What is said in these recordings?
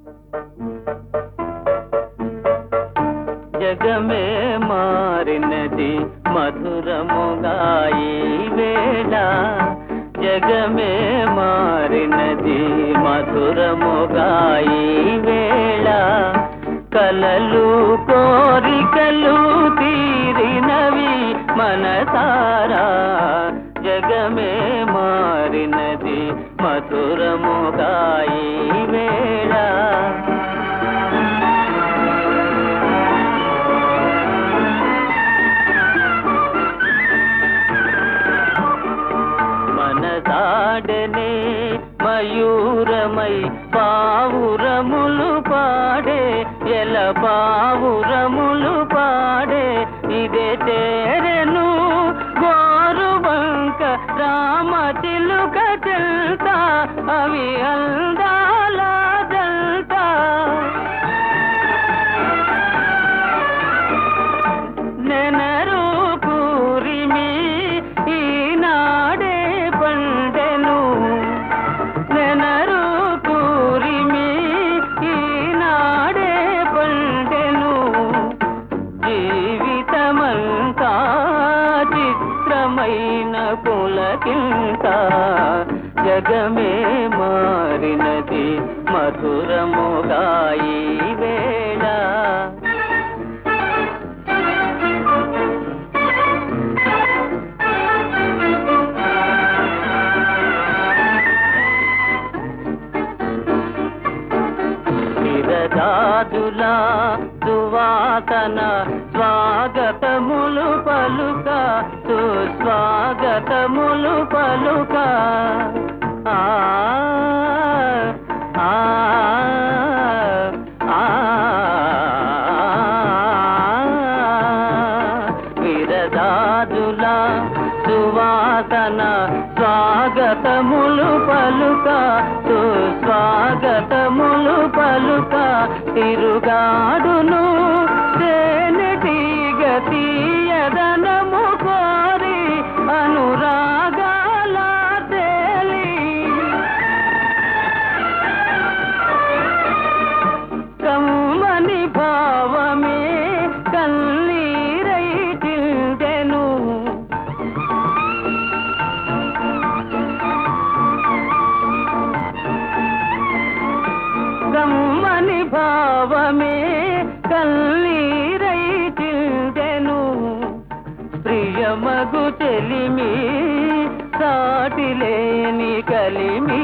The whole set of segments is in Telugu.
జగమే మారినది మధురముగా ఈ వేళ జగమే మారినది మధురముగా ఈ వేళ కలలు కోరికలు తీరినవి మనసారా జగమే మారినది మధురముగా ఈ వేళ మనసాడనే మయూరమై పావురములు పాడే ఎల పావురములు పాడే ఇదే తేరెను గోరుబంక రామ చిలుక చెల్తా అవి అందాల జల్తా నెనరు పూరిమి ఈనాడే పండెను నెనరు పూరిమి ఈనాడే పండెను జీవితమంతా చిత్రమైన పులకింత జగమే మారినది మధురముగా ఈ వేళ విరదాదుల సువాసన స్వాగతములు పలుక సుస్వాగతములు పలుక ఆ ఆ ఆ విరదాదుల సువాసన స్వాగతములు పలుక సుస్వాగతములు పలుక తిరుగాడును తేనెటీగ తీయదనము కోరి అనురాగాల తేలి కమ్మని భావమే కన్నీరై తిండెను కమ్మని భావమే కన్నీరై తిండెను ప్రియమగు చెలిమి సాటిలేని కలిమి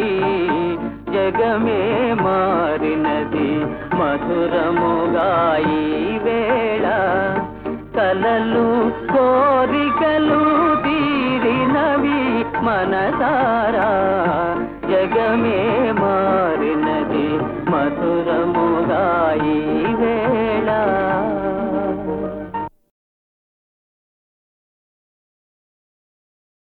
జగమే మారినది మధురముగా ఈ వేళ కలలు కోరికలు తీరినవి మనసారా జగమే